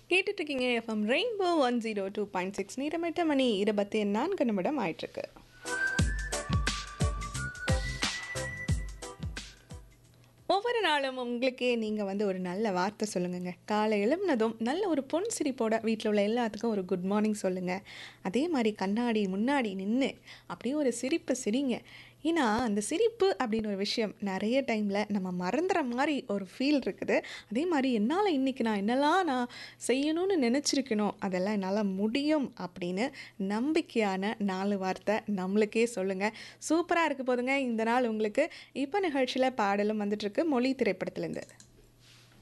கேட்டுட்டு இருக்கீங்க FM rainbow one zero two point six நீரமிட்ட மணி இருபத்தி நான்கு நிமிடம் ஆயிட்டிருக்கு ஒவ்வொரு நாளும் உங்களுக்கு நீங்கள் வந்து ஒரு நல்ல வார்த்தை சொல்லுங்கங்க காலை எழும்பினதும் நல்ல ஒரு பொன் சிரிப்போட வீட்டில் உள்ள எல்லாத்துக்கும் ஒரு குட் மார்னிங் சொல்லுங்கள் அதே மாதிரி கண்ணாடி முன்னாடி நின்று அப்படியே ஒரு சிரிப்பு சிரிங்க ஏன்னா அந்த சிரிப்பு அப்படின்னு ஒரு விஷயம் நிறைய டைமில் நம்ம மறந்துற மாதிரி ஒரு ஃபீல் இருக்குது அதே மாதிரி என்னால் இன்றைக்கி நான் என்னெல்லாம் நான் செய்யணும்னு நினச்சிருக்கணும் அதெல்லாம் என்னால் முடியும் அப்படின்னு நம்பிக்கையான நாலு வார்த்தை நம்மளுக்கே சொல்லுங்கள் சூப்பராக இருக்க போதுங்க இந்த நாள் உங்களுக்கு இப்போ நிகழ்ச்சியில் பாடலும் வந்துட்டுருக்கு மொழி திரைப்படத்துலேருந்து